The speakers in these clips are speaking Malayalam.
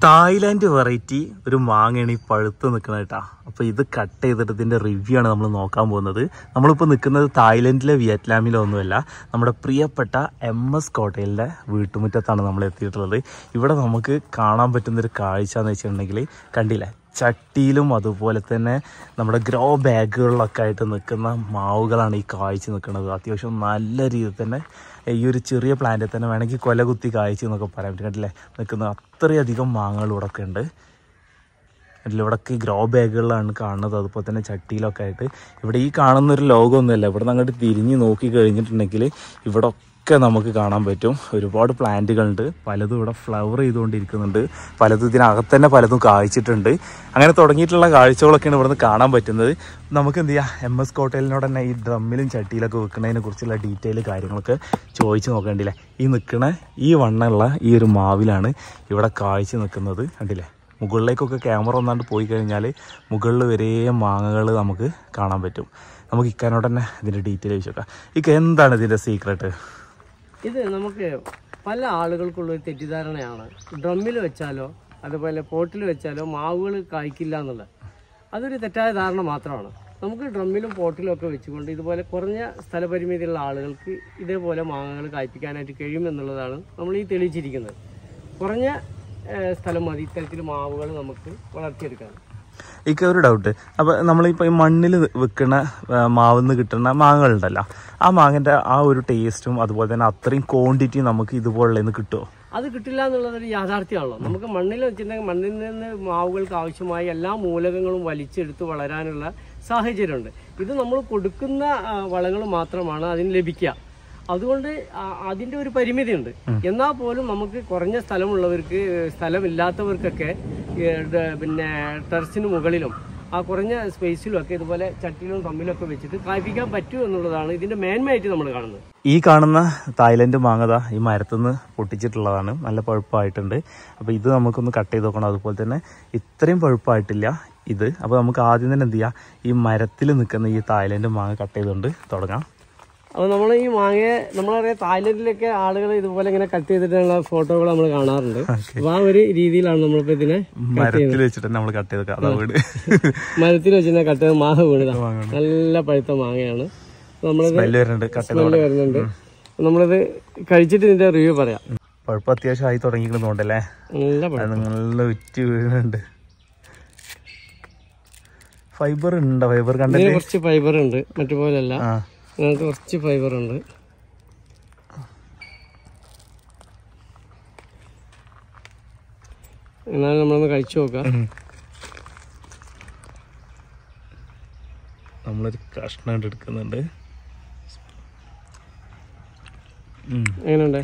തായ്ലാന്റ് വെറൈറ്റി ഒരു മാങ്ങയാണ് ഈ പഴുത്ത് നിൽക്കുന്നത് കേട്ടാ അപ്പൊ ഇത് കട്ട് ചെയ്തിട്ട് ഇതിന്റെ റിവ്യൂ ആണ് നമ്മൾ നോക്കാൻ പോകുന്നത് നമ്മളിപ്പോൾ നിൽക്കുന്നത് തായ്ലൻഡിലെ വിയറ്റ്നാമിലോ ഒന്നുമല്ല നമ്മുടെ പ്രിയപ്പെട്ട എം എസ് കോട്ടയിലെ വീട്ടുമുറ്റത്താണ് നമ്മൾ എത്തിയിട്ടുള്ളത് ഇവിടെ നമുക്ക് കാണാൻ പറ്റുന്ന ഒരു കാഴ്ച എന്ന് വെച്ചിട്ടുണ്ടെങ്കിൽ കണ്ടില്ലേ ചട്ടിയിലും അതുപോലെ തന്നെ നമ്മുടെ ഗ്രോ ബാഗുകളിലൊക്കെ ആയിട്ട് നിൽക്കുന്ന മാവുകളാണ് ഈ കായ്ച്ച് നിൽക്കുന്നത് അത്യാവശ്യം നല്ല രീതിയിൽ തന്നെ ഈ ഒരു ചെറിയ പ്ലാന്റിൽ തന്നെ വേണമെങ്കിൽ കൊല കുത്തി കായ്ച്ച് എന്നൊക്കെ പറയാൻ പറ്റും കണ്ടില്ലേ നിൽക്കുന്ന അത്രയധികം മാങ്ങകൾ ഇവിടെ ഒക്കെ ഉണ്ട് അതിൽ ഇവിടെയൊക്കെ ഈ ഗ്രോ ബാഗുകളിലാണ് കാണുന്നത് അതുപോലെ തന്നെ ചട്ടിയിലൊക്കെ ആയിട്ട് ഇവിടെ ഈ കാണുന്ന ഒരു ലോകമൊന്നുമല്ല ഇവിടെ നിന്ന് അങ്ങോട്ട് തിരിഞ്ഞ് നോക്കി കഴിഞ്ഞിട്ടുണ്ടെങ്കിൽ ഇവിടെ ഒക്കെ നമുക്ക് കാണാൻ പറ്റും ഒരുപാട് പ്ലാന്റുകളുണ്ട് പലതും ഇവിടെ ഫ്ലവർ ചെയ്തുകൊണ്ടിരിക്കുന്നുണ്ട് പലതും ഇതിനകത്ത് തന്നെ പലതും കായ്ച്ചിട്ടുണ്ട് അങ്ങനെ തുടങ്ങിയിട്ടുള്ള കാഴ്ചകളൊക്കെയാണ് ഇവിടുന്ന് കാണാൻ പറ്റുന്നത് നമുക്ക് എന്ത് ചെയ്യാം എം എസ് കോട്ടയിലിനോട് തന്നെ ഈ ഡ്രമ്മിലും ചട്ടിയിലൊക്കെ വെക്കുന്നതിനെ കുറിച്ചുള്ള ഡീറ്റെയിൽ കാര്യങ്ങളൊക്കെ ചോദിച്ച് നോക്കേണ്ടില്ലേ ഈ നിൽക്കണ ഈ വണ്ണമുള്ള ഈ ഒരു മാവിലാണ് ഇവിടെ കായ്ച്ച് നിൽക്കുന്നത് കണ്ടില്ലേ മുകളിലേക്കൊക്കെ ക്യാമറ ഒന്നാണ്ട് പോയി കഴിഞ്ഞാൽ മുകളിൽ വരെ മാങ്ങകൾ നമുക്ക് കാണാൻ പറ്റും നമുക്ക് ഇക്കാനോട് തന്നെ ഇതിൻ്റെ ഡീറ്റെയിൽ ചോദിച്ചോക്കാം ഇക്ക എന്താണ് ഇതിൻ്റെ സീക്രട്ട് ഇത് നമുക്ക് പല ആളുകൾക്കുള്ള ഒരു തെറ്റിദ്ധാരണയാണ് ഡ്രമ്മിൽ വെച്ചാലോ അതുപോലെ പോട്ടിൽ വെച്ചാലോ മാവുകൾ കായ്ക്കില്ല എന്നുള്ളത് അതൊരു തെറ്റായ ധാരണ മാത്രമാണ് നമുക്ക് ഡ്രമ്മിലും പോട്ടിലും ഒക്കെ വെച്ചുകൊണ്ട് ഇതുപോലെ കുറഞ്ഞ സ്ഥലപരിമിതിയുള്ള ആളുകൾക്ക് ഇതേപോലെ മാങ്ങകൾ കായ്പ്പിക്കാനായിട്ട് കഴിയും എന്നുള്ളതാണ് നമ്മൾ ഈ തെളിയിച്ചിരിക്കുന്നത് കുറഞ്ഞ ഏഹ്, സ്ഥലം മതി ഇത്തരത്തിൽ മാവുകൾ നമുക്ക് വളർത്തിയെടുക്കാൻ ഇക്ക ഒരു ഡൗട്ട് അപ്പോൾ നമ്മളിപ്പോൾ ഈ മണ്ണിൽ വെക്കുന്ന മാവിന്ന് കിട്ടുന്ന മാങ്ങകളുണ്ടല്ലോ ആ മാങ്ങൻ്റെ ആ ഒരു ടേസ്റ്റും അതുപോലെ തന്നെ അത്രയും ക്വാണ്ടിറ്റി നമുക്ക് ഇതുപോലുള്ള കിട്ടുമോ അത് കിട്ടില്ല എന്നുള്ളത് ഒരു യാഥാർത്ഥ്യമാണല്ലോ നമുക്ക് മണ്ണിൽ വെച്ചിട്ടുണ്ടെങ്കിൽ മണ്ണിൽ നിന്ന് മാവുകൾക്ക് ആവശ്യമായ എല്ലാ മൂലകങ്ങളും വലിച്ചെടുത്ത് വളരാനുള്ള സാഹചര്യമുണ്ട് ഇത് നമ്മൾ കൊടുക്കുന്ന വളങ്ങൾ മാത്രമാണ് അതിന് ലഭിക്കുക അതുകൊണ്ട് ആ- അതിന്റെ ഒരു പരിമിതിയുണ്ട് എന്നാൽ പോലും നമുക്ക് കുറഞ്ഞ സ്ഥലമുള്ളവർക്ക് സ്ഥലമില്ലാത്തവർക്കൊക്കെ ഏ, ഡ- പിന്നെ ടെറസിന് മുകളിലും ആ കുറഞ്ഞ സ്പേസിലും ഒക്കെ ഇതുപോലെ ചട്ടിയിലും തമ്മിലൊക്കെ വെച്ചിട്ട് കായ്പ്പിക്കാൻ പറ്റൂ എന്നുള്ളതാണ് ഇതിന്റെ മേന്മയായിട്ട് നമ്മൾ കാണുന്നത് ഈ കാണുന്ന തായ്ലൻഡ് മാങ്ങത ഈ മരത്തുനിന്ന് പൊട്ടിച്ചിട്ടുള്ളതാണ് നല്ല പഴുപ്പായിട്ടുണ്ട് അപ്പോൾ ഇത് നമുക്കൊന്ന് കട്ട് ചെയ്ത് നോക്കണം അതുപോലെ തന്നെ ഇത്രയും പഴുപ്പായിട്ടില്ല ഇത് അപ്പോൾ നമുക്ക് ആദ്യം തന്നെ എന്ത് ചെയ്യാം ഈ മരത്തിൽ നിൽക്കുന്ന ഈ തായ്ലൻഡ് മാങ്ങ കട്ട് ചെയ്തുകൊണ്ട് തുടങ്ങാം അപ്പോൾ നമ്മൾ ഈ മാങ്ങയെ നമ്മളറിയാം തായ്ലൻഡിലൊക്കെ ആളുകൾ ഇതുപോലെ ഇങ്ങനെ കട്ട് ചെയ്തിട്ടുള്ള ഫോട്ടോകൾ നമ്മൾ കാണാറുണ്ട് അപ്പോൾ ആ ഒരു രീതിയിലാണ് നമ്മളിപ്പോൾ ഇതിനെ മരത്തിൽ വെച്ചിട്ട് തന്നെ നമ്മൾ കട്ട് ചെയ്ത് അതാ വീട് മരത്തിൽ വെച്ച് കട്ട് ചെയ്ത് മാങ്ങ വീണതാ നല്ല പഴുത്ത മാങ്ങയാണ് നമ്മളത് സ്മെല്ല് വരുന്നുണ്ട് കട്ട് ചെയ്ത് സ്മെല്ല് വരുന്നുണ്ട് നമ്മളിത് കഴിച്ചിട്ട് ഇതിന്റെ റിവ്യൂ പറയാം പഴുപ്പ് അത്യാവശ്യം ആയി തുടങ്ങിയിട്ടുണ്ടല്ലേ നല്ല പഴുപ്പ് അത് നല്ല ഉറ്റി വീഴുന്നുണ്ട് ഫൈബർ ഉണ്ടോ ഫൈബർ കണ്ടിട്ട് ഇതിന് കുറച്ച് ഫൈബർ ഉണ്ട് മറ്റു പോലെയല്ല ആ ഇതിനകത്ത് കുറച്ച് ഫൈബർ ഉണ്ട് എന്നാലും നമ്മളൊന്ന് കഴിച്ചു നോക്കാം ഉം. നമ്മളൊരു കഷ്ണം കൊണ്ട് എടുക്കുന്നുണ്ട് ഉം. എങ്ങനെയുണ്ട്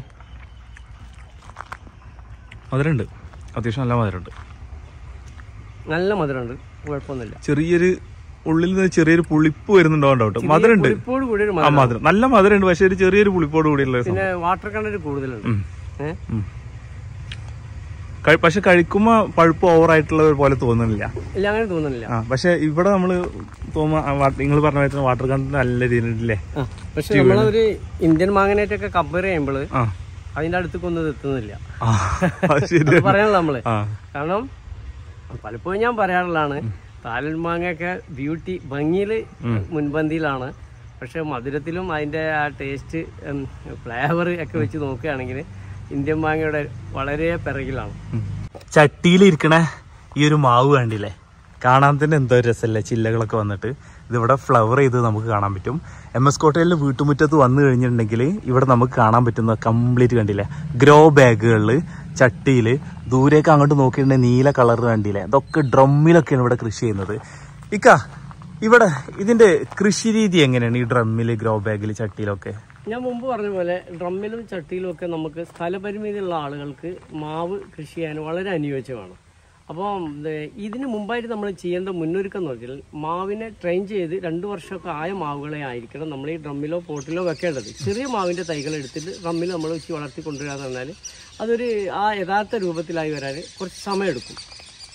മധുരമുണ്ട് അത്യാവശ്യം നല്ല മധുരമുണ്ട് നല്ല മധുരമുണ്ട് കുഴപ്പമൊന്നുമില്ല ചെറിയൊരു ഉള്ളിൽ നിന്ന് ചെറിയൊരു പുളിപ്പ് വരുന്നുണ്ടോ കേട്ടോ മധുരമുണ്ട് പുളിപ്പോട് കൂടി ഒരു ആ മധുരം മധുരം നല്ല മധുരമുണ്ട് പക്ഷെ ഒരു ചെറിയൊരു പുളിപ്പോട് കൂടിയുള്ള ഒരു പിന്നെ വാട്ടർ കണ്ടന്റ് കൂടുതലുണ്ട് ഉം. ഏഹ് ഉം. കഴി- പക്ഷെ കഴിക്കുമ്പോ പഴുപ്പ് ഓവറായിട്ടുള്ള പോലെ തോന്നുന്നില്ല ഇല്ല അങ്ങനെ തോന്നുന്നില്ല ആ പക്ഷെ ഇവിടെ നമ്മള് തോന്നുന്ന നിങ്ങൾ പറഞ്ഞ മാതിരി വാട്ടർ കണ്ടന്റ് നല്ല രീതിയിലല്ലേ ആ പക്ഷെ നമ്മളൊരു ഇന്ത്യൻ മാങ്ങനായിട്ടൊക്കെ കമ്പയർ ചെയ്യുമ്പോൾ ആ അതിന്റെ അടുത്തേക്കൊന്നും ഇത് എത്തുന്നില്ല ആ അത് ശരി അത് പറയാനുള്ള നമ്മള് ആ കാരണം പലപ്പോഴും ഞാൻ പറയാറുള്ളതാണ് താലൻ മാങ്ങയൊക്കെ ബ്യൂട്ടി ഭംഗിയിൽ മുൻപന്തിയിലാണ് പക്ഷെ മധുരത്തിലും അതിൻ്റെ ആ ടേസ്റ്റ് ഫ്ലേവർ ഒക്കെ വെച്ച് നോക്കുകയാണെങ്കിൽ ഇന്ത്യൻ മാങ്ങയുടെ വളരെ പിറകിലാണ് ചട്ടിയിലിരിക്കണ ഈ ഒരു മാവ് കണ്ടില്ലേ കാണാൻ തന്നെ എന്തോ രസമല്ലേ ചില്ലകളൊക്കെ വന്നിട്ട് ഇതിവിടെ ഫ്ലവർ ചെയ്ത് നമുക്ക് കാണാൻ പറ്റും എം എസ് കോട്ടയിലെ വീട്ടുമുറ്റത്ത് വന്നു കഴിഞ്ഞിട്ടുണ്ടെങ്കിൽ ഇവിടെ നമുക്ക് കാണാൻ പറ്റുന്ന കംപ്ലീറ്റ് കണ്ടില്ലേ ഗ്രോ ബാഗുകളിൽ ചട്ടിയിൽ ദൂരേക്ക് അങ്ങോട്ട് നോക്കിയിട്ടുണ്ടെങ്കിൽ നീല കളർ കണ്ടില്ലേ ഇതൊക്കെ ഡ്രമ്മിലൊക്കെയാണ് ഇവിടെ കൃഷി ചെയ്യുന്നത് ഇക്ക ഇവിടെ ഇതിന്റെ കൃഷി രീതി എങ്ങനെയാണ് ഈ ഡ്രമ്മിൽ ഗ്രോ ബാഗിൽ ചട്ടിയിലൊക്കെ ഞാൻ മുമ്പ് പറഞ്ഞ പോലെ ഡ്രമ്മിലും ചട്ടിയിലും ഒക്കെ നമുക്ക് സ്ഥലപരിമിതിയുള്ള ആളുകൾക്ക് മാവ് കൃഷി ചെയ്യാൻ വളരെ അനുയോജ്യമാണ് അപ്പോൾ ഇതിന് മുമ്പായിട്ട് നമ്മൾ ചെയ്യേണ്ട മുന്നൊരുക്കം എന്ന് വെച്ചാൽ മാവിനെ ട്രെയിൻ ചെയ്ത് രണ്ട് വർഷമൊക്കെ ആയ മാവുകളെ ആയിരിക്കണം നമ്മൾ ഈ ഡ്രമ്മിലോ പോട്ടിലോ വെക്കേണ്ടത് ചെറിയ മാവിൻ്റെ തൈകൾ എടുത്തിട്ട് ഡ്രമ്മിൽ നമ്മൾ വെച്ച് വളർത്തി കൊണ്ടുവരിക എന്ന് പറഞ്ഞാൽ അതൊരു ആ യഥാർത്ഥ രൂപത്തിലായി വരാൻ കുറച്ച് സമയമെടുക്കും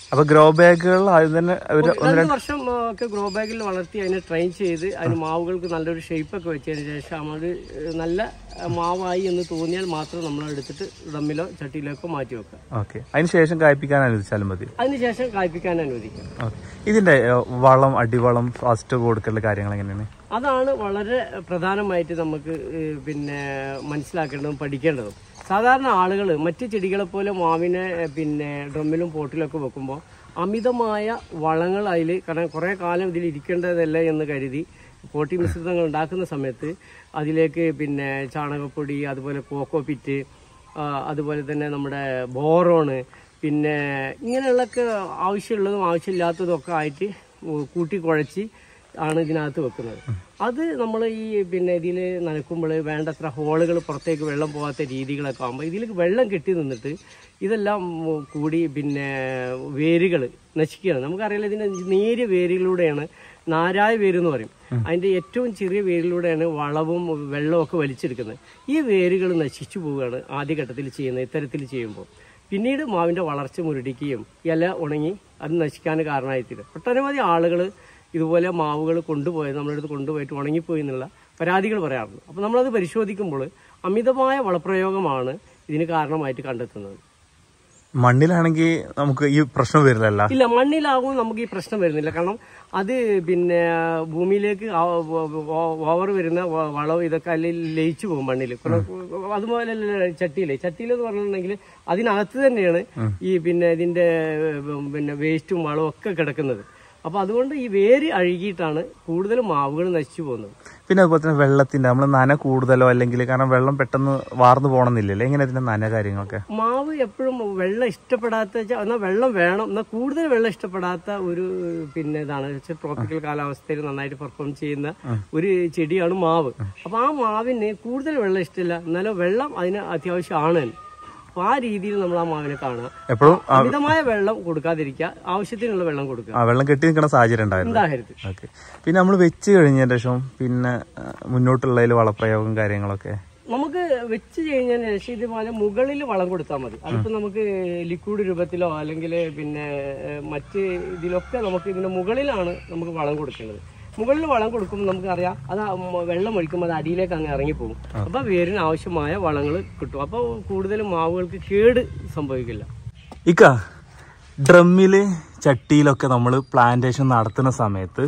അപ്പൊ ഗ്രോ ബാഗുകൾ ആദ്യം തന്നെ ഒരു രണ്ട് വർഷം ആ, ഒക്കെ ഗ്രോ ബാഗിൽ വളർത്തി അതിനെ ട്രെയിൻ ചെയ്ത് അതിന് മാവുകൾക്ക് നല്ലൊരു ഷേപ്പ് ഒക്കെ വെച്ചതിന് ശേഷം അത് നല്ല ആ, മാവായി എന്ന് തോന്നിയാൽ മാത്രം നമ്മൾ എടുത്തിട്ട് ഡമ്മിലോ ചട്ടിയിലോ മാറ്റി വെക്കുക ഓക്കെ അതിന് ശേഷം കായ്പ്പിക്കാൻ അനുവദിച്ചാലും മതി അതിനുശേഷം കായ്പ്പിക്കാൻ അനുവദിക്കുക ഓക്കെ ഇതിന്റെ ഏ, വളം അടിവളം ഫാസ്റ്റ് കൊടുക്കലുള്ള കാര്യങ്ങൾ എങ്ങനെയാണ് അതാണ് വളരെ പ്രധാനമായിട്ട് നമുക്ക് ഏഹ്, പിന്നെ മനസ്സിലാക്കേണ്ടതും പഠിക്കേണ്ടതും സാധാരണ ആളുകൾ മറ്റ് ചെടികളെ പോലെ മാവിനെ ഏഹ്, പിന്നെ ഡ്രമ്മിലും പോട്ടിലൊക്കെ വെക്കുമ്പോൾ അമിതമായ വളങ്ങൾ അതിൽ കാരണം കുറേ കാലം ഇതിൽ ഇരിക്കേണ്ടതല്ല എന്ന് കരുതി പോട്ടി മിശ്രിതങ്ങൾ ഉണ്ടാക്കുന്ന സമയത്ത് അതിലേക്ക് പിന്നെ ചാണകപ്പൊടി അതുപോലെ കോക്കോ പിറ്റ് ആ, അതുപോലെ തന്നെ നമ്മുടെ ബോറോണ് പിന്നെ ഇങ്ങനെയുള്ളൊക്കെ ആവശ്യമുള്ളതും ആവശ്യമില്ലാത്തതും ഒക്കെ ആയിട്ട് കൂട്ടി കുഴച്ച് ആണ് ഇതിനകത്ത് വെക്കുന്നത് അത് നമ്മൾ ഈ പിന്നെ ഇതിൽ നനക്കുമ്പോൾ വേണ്ടത്ര ഹോളുകൾ പുറത്തേക്ക് വെള്ളം പോകാത്ത രീതികളൊക്കെ ആകുമ്പോൾ ഇതിൽ വെള്ളം കെട്ടി നിന്നിട്ട് ഇതെല്ലാം ഉം, കൂടി പിന്നെ വേരുകൾ നശിക്കുകയാണ് നമുക്കറിയില്ല ഇതിൻ്റെ നേരിയ വേരുകളിലൂടെയാണ് നാരായ വേര് എന്ന് പറയും അതിൻ്റെ ഏറ്റവും ചെറിയ വേരിലൂടെയാണ് വളവും വെള്ളവും ഒക്കെ വലിച്ചെടുക്കുന്നത് ഈ വേരുകൾ നശിച്ചു പോവുകയാണ് ആദ്യഘട്ടത്തിൽ ചെയ്യുന്നത് ഇത്തരത്തിൽ ചെയ്യുമ്പോൾ പിന്നീട് മാവിൻ്റെ വളർച്ച മുരടിക്കുകയും ഇല ഉണങ്ങി അത് നശിക്കാൻ കാരണമായിത്തീരും ഒട്ടനവധി ആളുകൾ ഇതുപോലെ മാവുകൾ കൊണ്ടുപോയത് നമ്മുടെ അടുത്ത് കൊണ്ടുപോയിട്ട് ഉണങ്ങിപ്പോയി എന്നുള്ള പരാതികൾ പറയാറുണ്ട് അപ്പോൾ നമ്മളത് പരിശോധിക്കുമ്പോൾ അമിതമായ വളപ്രയോഗമാണ് ഇതിന് കാരണമായിട്ട് കണ്ടെത്തുന്നത് മണ്ണിലാണെങ്കിൽ നമുക്ക് ഈ പ്രശ്നം വരില്ലല്ല ഇല്ല മണ്ണിലാകും നമുക്ക് ഈ പ്രശ്നം വരുന്നില്ല കാരണം അത് പിന്നെ ഭൂമിയിലേക്ക് ഓവർ വരുന്ന വ- വളവും ഇതൊക്കെ അതിൽ ലയിച്ചു പോകും മണ്ണിൽ അതുപോലെ അല്ല ചട്ടിയില് ചട്ടിയിൽ എന്ന് പറഞ്ഞിട്ടുണ്ടെങ്കിൽ അതിനകത്ത് തന്നെയാണ് ഈ പിന്നെ ഇതിന്റെ ഉം, പിന്നെ വേസ്റ്റും വളവും ഒക്കെ കിടക്കുന്നത് അപ്പൊ അതുകൊണ്ട് ഈ വേര് അഴുകിയിട്ടാണ് കൂടുതൽ മാവുകൾ നശിച്ചു പോകുന്നത് പിന്നെ അതുപോലെ തന്നെ വെള്ളത്തിന്റെ നമ്മൾ നന കൂടുതലോ അല്ലെങ്കിൽ കാരണം വെള്ളം പെട്ടെന്ന് വാർന്നു പോകണമെന്നില്ലല്ലോ എങ്ങനെ ഇതിന്റെ നന കാര്യങ്ങളൊക്കെ മാവ് എപ്പോഴും വെള്ളം ഇഷ്ടപ്പെടാത്ത വെച്ചാൽ എന്നാൽ വെള്ളം വേണം എന്നാൽ കൂടുതൽ വെള്ളം ഇഷ്ടപ്പെടാത്ത ഒരു പിന്നെ ഇതാണ് വെച്ചാൽ ട്രോപ്പിക്കൽ കാലാവസ്ഥയിൽ നന്നായിട്ട് പെർഫോം ചെയ്യുന്ന ഒരു ചെടിയാണ് മാവ് അപ്പൊ ആ മാവിന് കൂടുതൽ വെള്ളം ഇഷ്ടമില്ല എന്നാലും വെള്ളം അതിന് അത്യാവശ്യമാണ് അപ്പൊ ആ രീതിയിൽ നമ്മൾ ആ മാവിനെ കാണുക എപ്പോഴും അമിതമായ വെള്ളം കൊടുക്കാതിരിക്കുക ആവശ്യത്തിനുള്ള വെള്ളം കൊടുക്കുക ആ വെള്ളം കെട്ടി നിൽക്കുന്ന സാഹചര്യം ഉണ്ടായിരുന്നു ഉണ്ടാകരുത് ഓക്കെ പിന്നെ നമ്മൾ വെച്ച് കഴിഞ്ഞതിന് ശേഷം പിന്നെ ആ, മുന്നോട്ടുള്ളതിൽ വളപ്രയോഗം കാര്യങ്ങളൊക്കെ നമുക്ക് വെച്ച് കഴിഞ്ഞതിന് ശേഷം ഇതുപോലെ മുകളിൽ വളം കൊടുത്താൽ മതി അതിപ്പോ നമുക്ക് ലിക്വിഡ് രൂപത്തിലോ അല്ലെങ്കിൽ പിന്നെ ഏഹ്, മറ്റ് ഇതിലൊക്കെ നമുക്ക് ഇതിന്റെ മുകളിലാണ് നമുക്ക് വളം കൊടുക്കേണ്ടത് മുകളിൽ വളം കൊടുക്കുമ്പോൾ നമുക്കറിയാം അത് ആ മ- വെള്ളം ഒഴിക്കുമ്പോൾ അത് അടിയിലേക്ക് അങ്ങ് ഇറങ്ങിപ്പോകും അപ്പൊ വേരിന് ആവശ്യമായ വളങ്ങൾ കിട്ടും അപ്പോൾ കൂടുതലും മാവുകൾക്ക് കേട് സംഭവിക്കില്ല ഇക്ക ഡ്രമ്മില് ചട്ടിയിലൊക്കെ നമ്മൾ പ്ലാന്റേഷൻ നടത്തുന്ന സമയത്ത്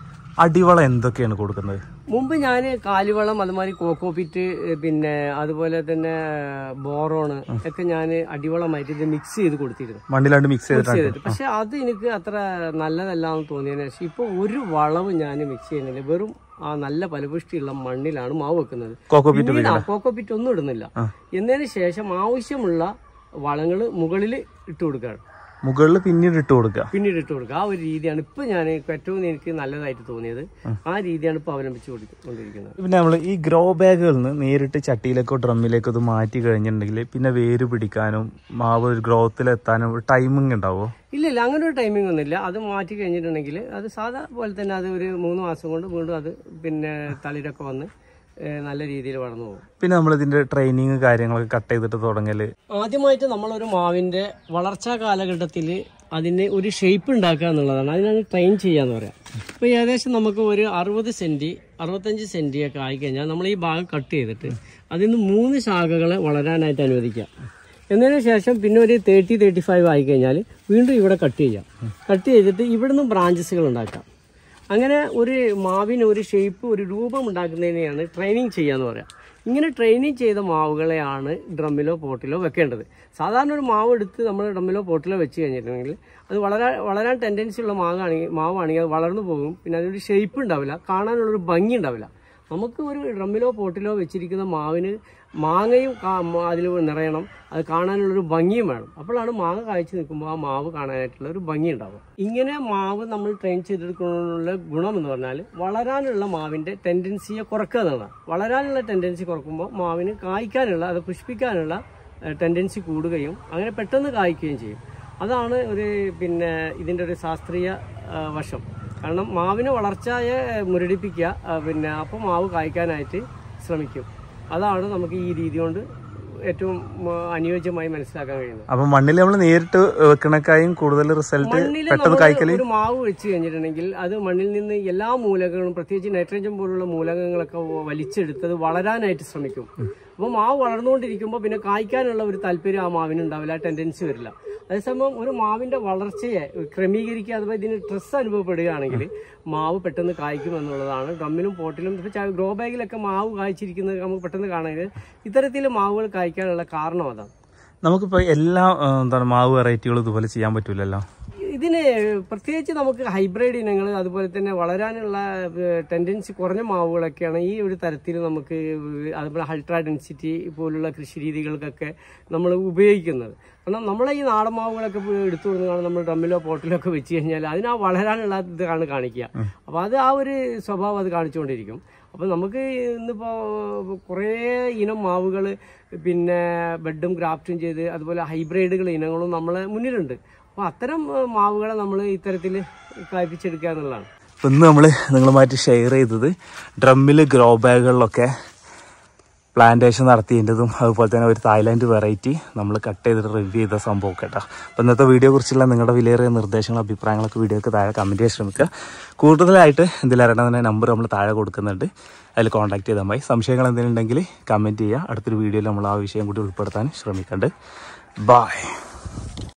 അടിവളം എന്തൊക്കെയാണ് കൊടുക്കുന്നത് മുമ്പ് ഞാൻ കാലിവളം അതുമാതിരി കോക്കോപിറ്റ് പിന്നെ അതുപോലെ തന്നെ ബോറോണ് ഒക്കെ ഞാൻ അടിവളമായിട്ട് ഇത് മിക്സ് ചെയ്ത് കൊടുത്തിരുന്നു മണ്ണിലാണ്ട് മിക്സ് ചെയ്തിട്ടാണ് ചെയ്തിട്ട് പക്ഷെ അത് എനിക്ക് അത്ര നല്ലതല്ല എന്ന് തോന്നിയതിന് ശേഷം ഇപ്പൊ ഒരു വളവ് ഞാൻ മിക്സ് ചെയ്യുന്നില്ല വെറും ആ നല്ല ഫലപുഷ്ടിയുള്ള മണ്ണിലാണ് മാവ് വെക്കുന്നത് കോക്കോപിറ്റ് പിന്നീട് ആ കോക്കോപിറ്റ് ഒന്നും ഇടുന്നില്ല എന്നതിന് ശേഷം ആവശ്യമുള്ള വളങ്ങൾ മുകളിൽ ഇട്ട് കൊടുക്കുകയാണ് മുകളിൽ പിന്നീട് ഇട്ട് കൊടുക്കുക പിന്നീട് ഇട്ട് കൊടുക്കുക ആ ഒരു രീതിയാണ് ഇപ്പൊ ഞാൻ ഏറ്റവും എനിക്ക് നല്ലതായിട്ട് തോന്നിയത് ആ രീതിയാണ് ഇപ്പൊ അവലംബിച്ചു കൊണ്ടിരിക്കുന്നത് പിന്നെ നമ്മൾ ഈ ഗ്രോ ബാഗുകളിൽ നിന്ന് നേരിട്ട് ചട്ടിയിലേക്കോ ഡ്രമ്മിലേക്കോ ഇത് മാറ്റി കഴിഞ്ഞിട്ടുണ്ടെങ്കിൽ പിന്നെ വേര് പിടിക്കാനും മാവ് ഒരു ഗ്രോത്തിലെത്താനും ഒരു ടൈമിംഗ് ഉണ്ടാവോ ഇല്ല ഇല്ല അങ്ങനെ ഒരു ടൈമിംഗ് ഒന്നുമില്ല അത് മാറ്റി കഴിഞ്ഞിട്ടുണ്ടെങ്കിൽ അത് സാധാ പോലെ തന്നെ അത് ഒരു മൂന്ന് മാസം കൊണ്ട് വീണ്ടും അത് പിന്നെ തളിരൊക്കെ വന്ന് ഏഹ്, നല്ല രീതിയിൽ വളർന്നു പോകും പിന്നെ നമ്മൾ ഇതിന്റെ ട്രെയിനിങ് കാര്യങ്ങളൊക്കെ കട്ട് ചെയ്തിട്ട് തുടങ്ങല് ആദ്യമായിട്ട് നമ്മളൊരു മാവിന്റെ വളർച്ചാ കാലഘട്ടത്തിൽ അതിന് ഒരു ഷേപ്പ് ഉണ്ടാക്കുക എന്നുള്ളതാണ് അതിനാണ് ട്രെയിൻ ചെയ്യാന്ന് പറയാം അപ്പോൾ ഏകദേശം നമുക്ക് ഒരു അറുപത് സെന്റി അറുപത്തഞ്ച് സെന്റി ഒക്കെ ആയിക്കഴിഞ്ഞാൽ നമ്മൾ ഈ ഭാഗം കട്ട് ചെയ്തിട്ട് അതിൽ നിന്ന് മൂന്ന് ശാഖകളെ വളരാനായിട്ട് അനുവദിക്കാം എന്നതിന് ശേഷം പിന്നെ ഒരു തേർട്ടി തേർട്ടി ഫൈവ് ആയിക്കഴിഞ്ഞാൽ വീണ്ടും ഇവിടെ കട്ട് ചെയ്യാം കട്ട് ചെയ്തിട്ട് ഇവിടുന്ന് ബ്രാഞ്ചസുകൾ ഉണ്ടാക്കാം അങ്ങനെ ഒരു മാവിന് ഒരു ഷേപ്പ് ഒരു രൂപം ഉണ്ടാക്കുന്നതിനെയാണ് ട്രെയിനിങ് ചെയ്യാന്ന് പറയാം ഇങ്ങനെ ട്രെയിനിങ് ചെയ്ത മാവുകളെയാണ് ഡ്രമ്മിലോ പോട്ടിലോ വെക്കേണ്ടത് സാധാരണ ഒരു മാവ് എടുത്ത് നമ്മൾ ഡ്രമ്മിലോ പോട്ടിലോ വെച്ച് കഴിഞ്ഞിട്ടുണ്ടെങ്കിൽ അത് വളരെ വളരാൻ ടെൻഡൻസി ഉള്ള മാവാണെങ്കിൽ മാവാണെങ്കിൽ അത് വളർന്നു പോകും പിന്നെ അതിനൊരു ഷേപ്പ് ഉണ്ടാവില്ല കാണാനുള്ളൊരു ഭംഗി ഉണ്ടാവില്ല നമുക്ക് ഒരു ഡ്രമ്മിലോ പോട്ടിലോ വെച്ചിരിക്കുന്ന മാവിന് മാങ്ങയും അതിൽ നിറയണം അത് കാണാനുള്ളൊരു ഭംഗിയും വേണം അപ്പോഴാണ് മാങ്ങ കായ്ച്ചു നിൽക്കുമ്പോൾ ആ മാവ് കാണാനായിട്ടുള്ള ഒരു ഭംഗി ഉണ്ടാവും ഇങ്ങനെ മാവ് നമ്മൾ ട്രെയിൻ ചെയ്തെടുക്കുന്നതിനുള്ള ഗുണം എന്ന് പറഞ്ഞാൽ വളരാനുള്ള മാവിന്റെ ടെൻഡൻസിയെ കുറക്കുക എന്നുള്ളതാണ് വളരാനുള്ള ടെൻഡൻസി കുറക്കുമ്പോൾ മാവിന് കായ്ക്കാനുള്ള അത് പുഷ്പിക്കാനുള്ള ടെൻഡൻസി കൂടുകയും അങ്ങനെ പെട്ടെന്ന് കായ്ക്കുകയും ചെയ്യും അതാണ് ഒരു പിന്നെ ഇതിൻ്റെ ഒരു ശാസ്ത്രീയ ആ, വശം കാരണം മാവിന് വളർച്ചയെ മുരടിപ്പിക്കുക ആ, പിന്നെ അപ്പോൾ മാവ് കായ്ക്കാനായിട്ട് ശ്രമിക്കും അതാണ് നമുക്ക് ഈ രീതി കൊണ്ട് ഏറ്റവും ഉം, അനുയോജ്യമായി മനസ്സിലാക്കാൻ കഴിയുന്നത് അപ്പൊ മണ്ണിൽ നമ്മൾ നേരിട്ട് വെക്കണക്കായും കൂടുതൽ റിസൾട്ട് മണ്ണിൽ പെട്ടെന്ന് നമ്മൾ കായ്ക്കല് ഒരു മാവ് വെച്ച് കഴിഞ്ഞിട്ടുണ്ടെങ്കിൽ അത് മണ്ണിൽ നിന്ന് എല്ലാ മൂലകങ്ങളും പ്രത്യേകിച്ച് നൈട്രജൻ പോലുള്ള മൂലകങ്ങളൊക്കെ വ- വലിച്ചെടുത്തത് വളരാനായിട്ട് ശ്രമിക്കും അപ്പോൾ മാവ് വളർന്നുകൊണ്ടിരിക്കുമ്പോൾ പിന്നെ കായ്ക്കാനുള്ള ഒരു താല്പര്യം ആ മാവിന് ഉണ്ടാവില്ല ആ ടെൻഡൻസി വരില്ല അതേസമയം ഒരു മാവിന്റെ വളർച്ചയെ ക്രമീകരിക്കുക അഥവാ ഇതിന് സ്ട്രെസ് അനുഭവപ്പെടുകയാണെങ്കിൽ മാവ് പെട്ടെന്ന് കായ്ക്കും എന്നുള്ളതാണ് ഡ്രമ്മിലും പോട്ടിലും ഇപ്പോൾ ഗ്രോ ബാഗിലൊക്കെ മാവ് കായ്ച്ചിരിക്കുന്നത് നമുക്ക് പെട്ടെന്ന് കാണാൻ ഇത്തരത്തിൽ മാവുകൾ കായ്ക്കാനുള്ള കാരണം അതാണ് നമുക്കിപ്പോ എല്ലാ ആ, എന്താണ് മാവ് വെറൈറ്റികളും ഇതുപോലെ ചെയ്യാൻ പറ്റൂലല്ലോ ഇതിന് പ്രത്യേകിച്ച് നമുക്ക് ഹൈബ്രിഡ് ഇനങ്ങൾ അതുപോലെ തന്നെ വളരാനുള്ള ടെൻഡൻസി കുറഞ്ഞ മാവുകളൊക്കെയാണ് ഈ ഒരു തരത്തിൽ നമുക്ക് അതുപോലെ അൾട്രാ ഡെൻസിറ്റി പോലുള്ള കൃഷി രീതികൾക്കൊക്കെ നമ്മൾ ഉപയോഗിക്കുന്നത് കാരണം നമ്മളെ ഈ നാടൻ മാവുകളൊക്കെ ഇപ്പൊ എടുത്തു കൊടുക്കുന്നതാണ് നമ്മൾ ഡ്രമ്മിലോ പോട്ടിലോ ഒക്കെ വെച്ച് കഴിഞ്ഞാൽ അതിന് ആ വളരാനുള്ള ഇതാണ് കാണിക്കുക അപ്പോൾ അത് ആ ഒരു സ്വഭാവം അത് കാണിച്ചുകൊണ്ടിരിക്കും അപ്പോൾ നമുക്ക് ഇന്നിപ്പോൾ കുറേ ഇനം മാവുകൾ പിന്നെ ബെഡും ഗ്രാഫ്റ്റും ചെയ്ത് അതുപോലെ ഹൈബ്രിഡുകൾ ഇനങ്ങളും നമ്മളെ മുന്നിലുണ്ട് അപ്പോൾ അത്തരം ഏഹ്, മാവുകളെ നമ്മൾ ഇത്തരത്തിൽ കായ്പിച്ചെടുക്കുക എന്നുള്ളതാണ് ഇപ്പൊ ഇന്ന് നമ്മൾ നിങ്ങളുമായിട്ട് ഷെയർ ചെയ്തത് ഡ്രമ്മിൽ ഗ്രോ ബാഗുകളിലൊക്കെ പ്ലാന്റേഷൻ നടത്തിയതിൻ്റെതും അതുപോലെ തന്നെ ഒരു തായ്ലാൻഡ് വെറൈറ്റി നമ്മൾ കട്ട് ചെയ്തിട്ട് റിവ്യൂ ചെയ്ത സംഭവം കേട്ടോ അപ്പോൾ ഇന്നത്തെ വീഡിയോ കുറിച്ചുള്ള നിങ്ങളുടെ വിലയേറിയ നിർദ്ദേശങ്ങളും അഭിപ്രായങ്ങളൊക്കെ വീഡിയോക്ക് താഴെ കമൻറ്റ് ചെയ്യാൻ ശ്രമിക്കുക കൂടുതലായിട്ട് എന്തെങ്കിലും അറിയണമെന്ന നമ്പർ നമ്മൾ താഴെ കൊടുക്കുന്നുണ്ട് അതിൽ കോൺടാക്ട് ചെയ്താൽ മതി സംശയങ്ങൾ എന്തെങ്കിലും ഉണ്ടെങ്കിൽ കമൻറ്റ് ചെയ്യുക അടുത്തൊരു വീഡിയോയിൽ നമ്മൾ ആ വിഷയം കൂടി ഉൾപ്പെടുത്താൻ ശ്രമിക്കുന്നുണ്ട് ബായ്